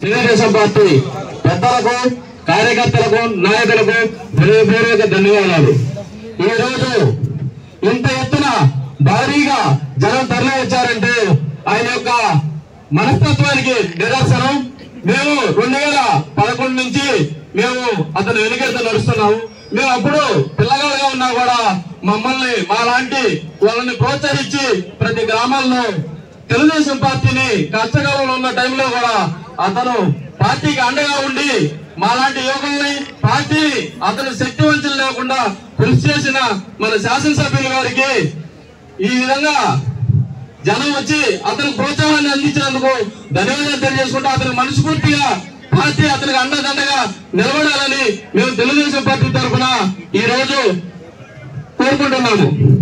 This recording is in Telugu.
తెలుగుదేశం పార్టీ పెద్దలకు కార్యకర్తలకు నాయకులకు హృదయపూర్వక ధన్యవాదాలు ఈ రోజు ఇంత ఎత్తున భారీగా జనం తరలి వచ్చారంటే ఆయన యొక్క మనస్తత్వానికి నిదర్శనం మేము రెండు వేల పదకొండు నుంచి మేము అతను వెనుకెడుతూ నడుస్తున్నాము మేము అప్పుడు పిల్లగాలుగా ఉన్నా కూడా మమ్మల్ని మా లాంటి వాళ్ళని ప్రోత్సహించి ప్రతి గ్రామాల్లో తెలుగుదేశం పార్టీని కష్టకాలంలో ఉన్న టైంలో కూడా అతను పార్టీకి అండగా ఉండి మాలాంటి యువకుల్ని పార్టీ అతను శక్తి వంచన లేకుండా కృషి చేసిన మన శాసనసభ్యుల గారికి ఈ విధంగా జనం వచ్చి అతను ప్రోత్సాహాన్ని అందించినందుకు ధన్యవాదాలు తెలియజేసుకుంటూ అతను మనస్ఫూర్తిగా పార్టీ అతనికి అండదండగా నిలబడాలని మేము తెలుగుదేశం పార్టీ తరఫున ఈ రోజు కోరుకుంటున్నాము